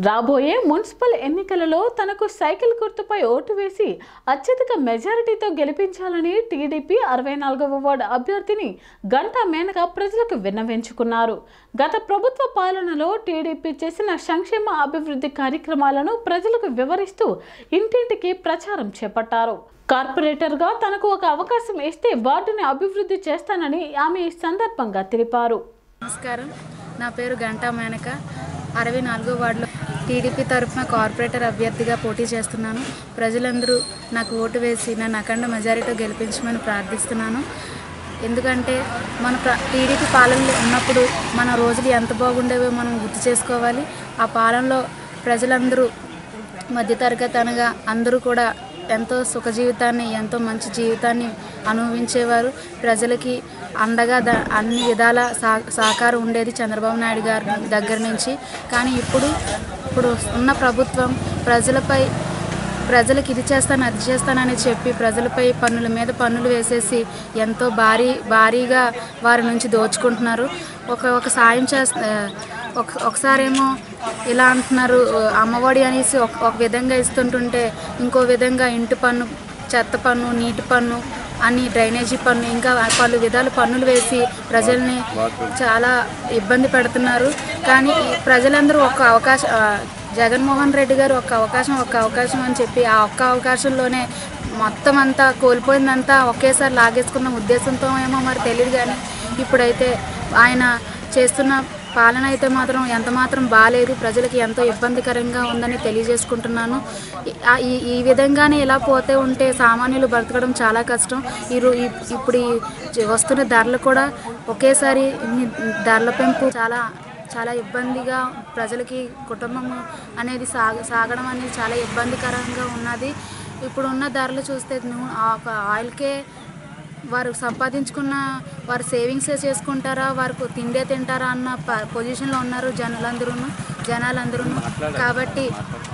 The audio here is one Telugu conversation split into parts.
రాబోయే మున్సిపల్ ఎన్నికలలో తనకు సైకిల్ గుర్తుపై ఓటు వేసి అత్యధిక మెజారిటీతో గెలిపించాలని టీడీపీ అరవై నాలుగవ వార్డు అభ్యర్థిని గంటా మేనక ప్రజలకు విన్నవించుకున్నారు గత ప్రభుత్వ పాలనలో టీడీపీ చేసిన సంక్షేమ అభివృద్ధి కార్యక్రమాలను ప్రజలకు వివరిస్తూ ఇంటింటికి ప్రచారం చేపట్టారు కార్పొరేటర్గా తనకు ఒక అవకాశం ఇస్తే వార్డుని అభివృద్ధి చేస్తానని ఆమె ఈ సందర్భంగా తెలిపారు నమస్కారం నా పేరు గంటా మేనక అరవై నాలుగో వార్డులో టీడీపీ తరఫున కార్పొరేటర్ అభ్యర్థిగా పోటీ చేస్తున్నాను ప్రజలందరూ నాకు ఓటు వేసి నన్ను అఖండ మెజారిటీతో గెలిపించమని ప్రార్థిస్తున్నాను ఎందుకంటే మన ప్ర టీడీపీ పాలనలో ఉన్నప్పుడు మన రోజులు ఎంత బాగుండేవో మనం గుర్తు చేసుకోవాలి ఆ పాలనలో ప్రజలందరూ మధ్యతరగతి అనగా అందరూ కూడా ఎంతో సుఖ జీవితాన్ని ఎంతో మంచి జీవితాన్ని అనుభవించేవారు ప్రజలకి అండగా ద అన్ని విధాల సా సహకారం ఉండేది చంద్రబాబు నాయుడు గారి దగ్గర నుంచి కానీ ఇప్పుడు ఇప్పుడు ఉన్న ప్రభుత్వం ప్రజలపై ప్రజలకు ఇది చేస్తాను అది చేస్తానని చెప్పి ప్రజలపై పన్నుల మీద పన్నులు వేసేసి ఎంతో భారీ భారీగా వారి నుంచి దోచుకుంటున్నారు ఒక ఒక సాయం చేస్త ఒక ఒకసారేమో ఇలా అంటున్నారు అమ్మఒడి అనేసి ఒక ఒక విధంగా ఇస్తుంటుంటే ఇంకో విధంగా ఇంటి పన్ను చెత్త పన్ను నీటి పన్ను అని డ్రైనేజీ పన్ను ఇంకా పలు విధాల పన్నులు వేసి ప్రజల్ని చాలా ఇబ్బంది పెడుతున్నారు కానీ ఈ ప్రజలందరూ ఒక అవకాశం ఆ, జగన్మోహన్ రెడ్డి గారు ఒక అవకాశం ఒక అవకాశం అని చెప్పి ఆ ఒక్క అవకాశంలోనే మొత్తం అంతా కోల్పోయిందంతా ఒకేసారి లాగేసుకున్న ఉద్దేశంతో ఏమో మరి తెలియదు కానీ ఇప్పుడైతే ఆయన చేస్తున్న పాలన అయితే మాత్రం ఎంత మాత్రం బాగాలేదు ప్రజలకి ఎంతో ఇబ్బందికరంగా ఉందని తెలియజేసుకుంటున్నాను ఈ- ఆ- ఈ ఈ విధంగానే ఇలా పోతే ఉంటే సామాన్యులు బ్రతకడం చాలా కష్టం ఈ రో- ఈ- ఇప్పుడు ఈ జ- వస్తున్న ధరలు కూడా ఒకేసారి ఇన్ని ధరల పెంపు చాలా చాలా ఇబ్బందిగా ప్రజలకి కుటుంబం అనేది సాగ సాగడం అనేది చాలా ఇబ్బందికరంగా ఉన్నది ఇప్పుడు ఉన్న ధరలు చూస్తే నూ- ఆ ఒక ఆయిల్కే వారు సంపాదించుకున్న వారు సేవింగ్సే చేసుకుంటారా వారు తిండే తింటారా అన్న ప- పొజిషన్లో ఉన్నారు జనులందరూ జనాలందరూ కాబట్టి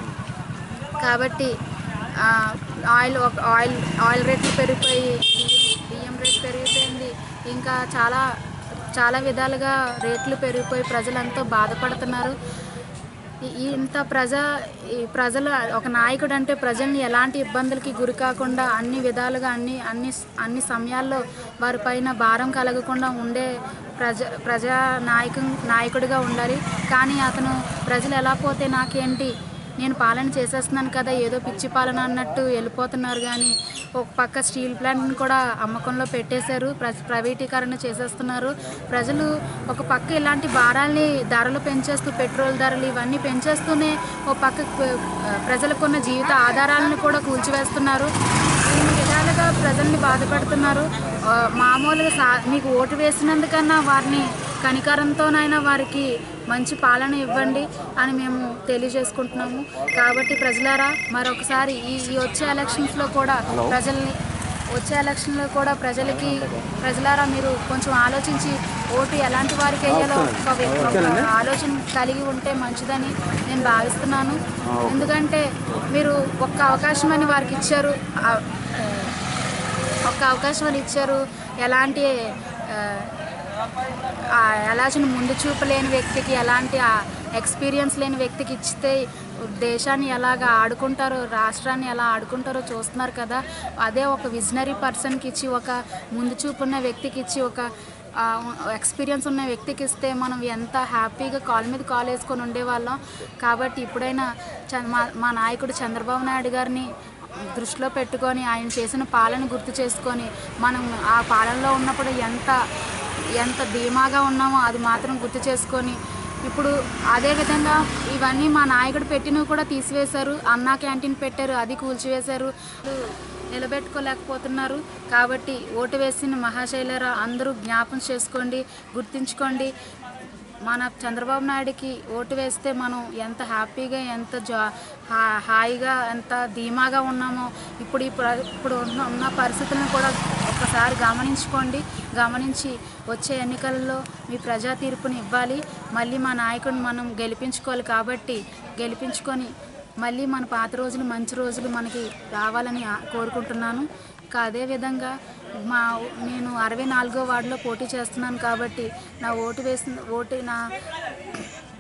కాబట్టి ఆ, ఆయిల్ ఒక- ఆయిల్ ఆయిల్ రేట్లు పెరిగిపోయి బియ్యం- బియ్యం రేట్ పెరిగిపోయింది ఇంకా చాలా చాలా విధాలుగా రేట్లు పెరిగిపోయి ప్రజలు ఎంతో బాధపడుతున్నారు ఈ- ఈ ఇంత ప్రజా ఈ ప్రజలు ఒక నాయకుడు అంటే ప్రజల్ని ఎలాంటి ఇబ్బందులకి గురి కాకుండా అన్ని విధాలుగా అన్ని అన్ని అన్ని సమయాల్లో వారిపైన భారం కలగకుండా ఉండే ప్రజ ప్రజా నాయకు నాయకుడిగా ఉండాలి కానీ అతను ప్రజలు ఎలా పోతే నాకేంటి నేను పాలన చేసేస్తున్నాను కదా ఏదో పిచ్చి పాలన అన్నట్టు వెళ్ళిపోతున్నారు కానీ ఒక పక్క స్టీల్ ప్లాంట్ని కూడా అమ్మకంలో పెట్టేశారు ప్ర ప్రైవేటీకరణ చేసేస్తున్నారు ప్రజలు ఒక పక్క ఇలాంటి భారాల్ని ధరలు పెంచేస్తూ పెట్రోల్ ధరలు ఇవన్నీ పెంచేస్తూనే ఒక పక్క ప్ర- ప్రజలకున్న జీవిత ఆధారాలను కూడా కూల్చివేస్తున్నారు ఇన్ని విధాలుగా ప్రజల్ని బాధపడుతున్నారు ఆ, మామూలుగా సా మీకు ఓటు వేసినందుకన్నా వారిని కనికరంతోనైనా వారికి మంచి పాలన ఇవ్వండి అని మేము తెలియజేసుకుంటున్నాము కాబట్టి ప్రజలారా మరొకసారి ఈ ఈ వచ్చే ఎలక్షన్స్లో కూడా ప్రజల్ని వచ్చే ఎలక్షన్లో కూడా ప్రజలకి ప్రజలారా మీరు కొంచెం ఆలోచించి ఓటు ఎలాంటి వారికి వేయాలో ఒక వి- ఒక ఆలోచన కలిగి ఉంటే మంచిదని నేను భావిస్తున్నాను ఎందుకంటే మీరు ఒక్క అవకాశం అని వారికి ఇచ్చారు ఆ- ఒక్క అవకాశం అని ఇచ్చారు ఎలాంటి ఆ, ఆ ఆలోచన ముందు చూపు లేని వ్యక్తికి ఎలాంటి ఆ ఎక్స్పీరియన్స్ లేని వ్యక్తికి ఇచ్చితే దేశాన్ని ఎలాగ ఆడుకుంటారో రాష్ట్రాన్ని ఎలా ఆడుకుంటారో చూస్తున్నారు కదా అదే ఒక విజనరీ పర్సన్కి ఇచ్చి ఒక ముందు చూపు ఉన్న వ్యక్తికి ఇచ్చి ఒక ఎక్స్పీరియన్స్ ఉన్న వ్యక్తికి ఇస్తే మనం ఎంత హ్యాపీగా కాల్ మీద కాల్ వేసుకొని ఉండేవాళ్ళం కాబట్టి ఇప్పుడైనా చ- మా మా నాయకుడు చంద్రబాబు నాయుడు గారిని దృష్టిలో పెట్టుకొని ఆయన చేసిన పాలన గుర్తు చేసుకొని మనం ఆ పాలనలో ఉన్నప్పుడు ఎంత ఎంత ధీమాగా ఉన్నామో అది మాత్రం గుర్తు చేసుకొని ఇప్పుడు అదే విధంగా ఇవన్నీ మా నాయకుడు పెట్టినవి కూడా తీసివేశారు అన్నా క్యాంటీన్ పెట్టారు అది కూల్చివేశారు నిలబెట్టుకోలేకపోతున్నారు కాబట్టి ఓటు వేసిన మహాశైలరా అందరూ జ్ఞాపం చేసుకోండి గుర్తుంచుకోండి మన చంద్రబాబు నాయుడుకి ఓటు వేస్తే మనం ఎంత హ్యాపీగా ఎంత జా హా- హాయిగా ఎంత ధీమాగా ఉన్నామో ఇప్పుడు ఈ ప్ర- ఇప్పుడు ఉన్న ఉన్న పరిస్థితులను కూడా ఒక్కసారి గమనించుకోండి గమనించి వచ్చే ఎన్నికల్లో మీ ప్రజా తీర్పుని ఇవ్వాలి మళ్ళీ మా నాయకుడిని మనం గెలిపించుకోవాలి కాబట్టి గెలిపించుకొని మళ్ళీ మన పాత రోజులు మంచి రోజులు మనకి రావాలని ఆ- కోరుకుంటున్నాను ఇంకా అదేవిధంగా మా నేను అరవై నాలుగో వార్డులో పోటీ చేస్తున్నాను కాబట్టి నా ఓటు వేసిన ఓటు నా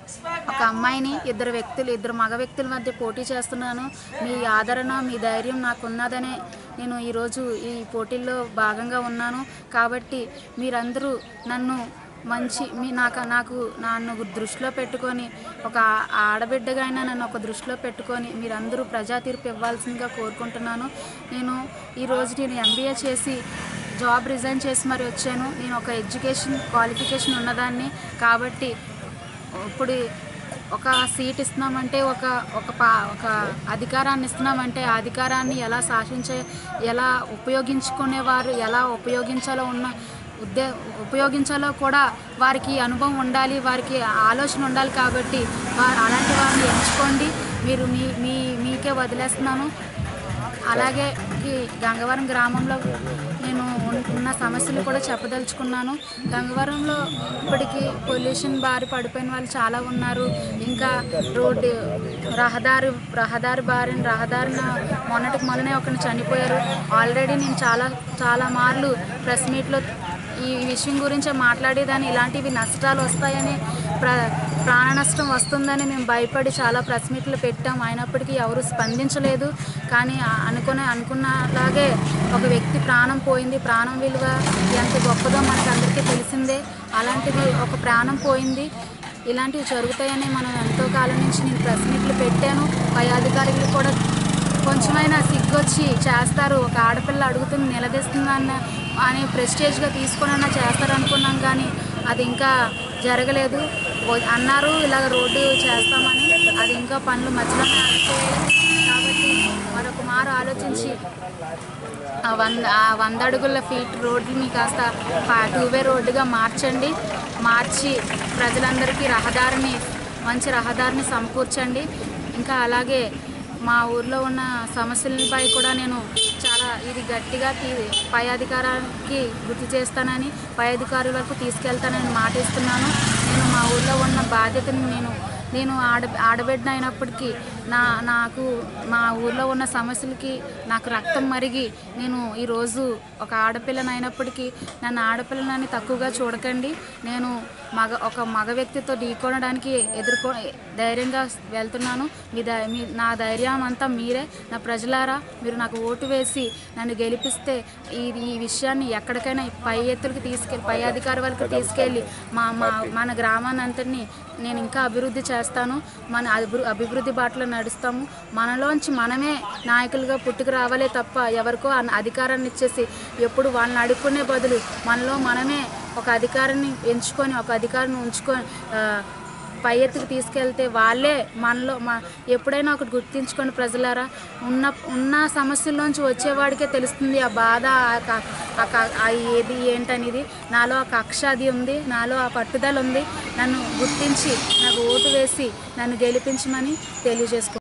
ఒక అమ్మాయిని ఇద్దరు వ్యక్తులు ఇద్దరు మగ వ్యక్తుల మధ్య పోటీ చేస్తున్నాను మీ ఆదరణ మీ ధైర్యం నాకు ఉన్నదనే నేను ఈరోజు ఈ పోటీల్లో భాగంగా ఉన్నాను కాబట్టి మీరందరూ నన్ను మంచి మీ నాకు నాకు నన్ను దృష్టిలో పెట్టుకొని ఒక ఆ- ఆడబిడ్డగా అయినా నన్ను ఒక దృష్టిలో పెట్టుకొని మీరందరూ ప్రజా తీర్పు ఇవ్వాల్సిందిగా కోరుకుంటున్నాను నేను ఈరోజు నేను ఎంబీఏ చేసి జాబ్ రిజైన్ చేసి మరి వచ్చాను నేను ఒక ఎడ్యుకేషన్ క్వాలిఫికేషన్ ఉన్నదాన్ని కాబట్టి ఇప్పుడు ఒక సీట్ ఇస్తున్నామంటే ఒక ఒక పా ఒక అధికారాన్ని ఇస్తున్నామంటే ఆ అధికారాన్ని ఎలా శాసించే ఎలా ఉపయోగించుకునేవారు ఎలా ఉపయోగించాలో ఉన్న ఉద్దే ఉపయోగించాలో కూడా వారికి అనుభవం ఉండాలి వారికి ఆలోచన ఉండాలి కాబట్టి వా- అలాంటి వారిని ఎంచుకోండి మీరు మీ మీ మీకే వదిలేస్తున్నాను అలాగే ఈ గంగవరం గ్రామంలో నేను ఉన్- ఉన్న సమస్యలు కూడా చెప్పదలుచుకున్నాను గంగవరంలో ఇప్పటికీ పొల్యూషన్ బారి పడిపోయిన వాళ్ళు చాలా ఉన్నారు ఇంకా రోడ్డు రహదారి రహదారి బారిన రహదారిన మొన్నటికి మొన్ననే ఒకరిని చనిపోయారు ఆల్రెడీ నేను చాలా చాలా మార్లు ప్రెస్ మీట్లో ఈ విషయం గురించి మాట్లాడేదాన్ని ఇలాంటివి నష్టాలు వస్తాయని ప్ర ప్రాణ నష్టం వస్తుందని మేము భయపడి చాలా ప్రెస్ మీట్లు పెట్టాం అయినప్పటికీ ఎవరు స్పందించలేదు కానీ ఆ- అనుకునే అనుకున్నలాగే ఒక వ్యక్తి ప్రాణం పోయింది ప్రాణం విలువ ఎంత గొప్పదో మనకు అందరికీ తెలిసిందే అలాంటిది ఒక ప్రాణం పోయింది ఇలాంటివి జరుగుతాయని మనం ఎంతో కాలం నుంచి నేను ప్రెస్ మీట్లు పెట్టాను పై అధికారులు కూడా కొంచెమైనా సిగ్గొచ్చి చేస్తారు ఒక ఆడపిల్ల అడుగుతుంది నిలదీస్తుందన్న అని ప్రెస్టేజ్గా తీసుకునన్నా చేస్తారు అనుకున్నాం కానీ అది ఇంకా జరగలేదు ఓ- అన్నారు ఇలాగ రోడ్డు చేస్తామని అది ఇంకా పనులు మధ్యలోనే ఆగిపోయాయి కాబట్టి మరొక మారు ఆలోచించి ఆ వంద ఆ వంద అడుగుల ఫీట్ రోడ్డుని కాస్త టూ వే రోడ్డుగా మార్చండి మార్చి ప్రజలందరికీ రహదారిని మంచి రహదారిని సమకూర్చండి ఇంకా అలాగే మా ఊర్లో ఉన్న సమస్యలపై కూడా నేను చాలా ఇది గట్టిగా తీ పై అధికారానికి గుర్తు చేస్తానని పై అధికారుల వరకు తీసుకెళ్తానని మాట ఇస్తున్నాను నేను మా ఊర్లో ఉన్న బాధ్యతని నేను నేను ఆడ ఆడబిడ్డ అయినప్పటికీ నా నాకు మా ఊర్లో ఉన్న సమస్యలకి నాకు రక్తం మరిగి నేను ఈరోజు ఒక ఆడపిల్లని అయినప్పటికీ నన్ను ఆడపిల్లని తక్కువగా చూడకండి నేను మగ ఒక మగ వ్యక్తితో ఢీకొనడానికి ఎదుర్కొ ధైర్యంగా వెళ్తున్నాను మీ ధై మీ నా ధైర్యం అంతా మీరే నా ప్రజలారా మీరు నాకు ఓటు వేసి నన్ను గెలిపిస్తే ఈ ఈ విషయాన్ని ఎక్కడికైనా పై ఎత్తులకి తీసుకెళ్ళి పై అధికారి వరకు తీసుకెళ్ళి మా మా మన గ్రామాన్ని అంతటిని నేను ఇంకా అభివృద్ధి చేస్తాను మన అభివృ అభివృద్ధి బాటలో నడుస్తాము మనలోంచి మనమే నాయకులుగా పుట్టుకు రావాలే తప్ప ఎవరికో అన్న అధికారాన్ని ఇచ్చేసి ఎప్పుడు వాళ్ళని అడుక్కునే బదులు మనలో మనమే ఒక అధికారాన్ని ఎంచుకొని ఒక అధికారిని ఉంచుకొని ఆ, పై ఎత్తుకు తీసుకెళ్తే వాళ్ళే మనలో మా ఎప్పుడైనా ఒకటి గుర్తించుకొని ప్రజలారా ఉన్న ఉన్న సమస్యల్లోంచి వచ్చేవాడికే తెలుస్తుంది ఆ బాధ ఆ క- ఆ క- ఆ ఏది ఏంటనేది నాలో ఆ కక్ష అది ఉంది నాలో ఆ పట్టుదల ఉంది నన్ను గుర్తించి నాకు ఓటు వేసి నన్ను గెలిపించమని తెలియజేసుకుంటున్నాను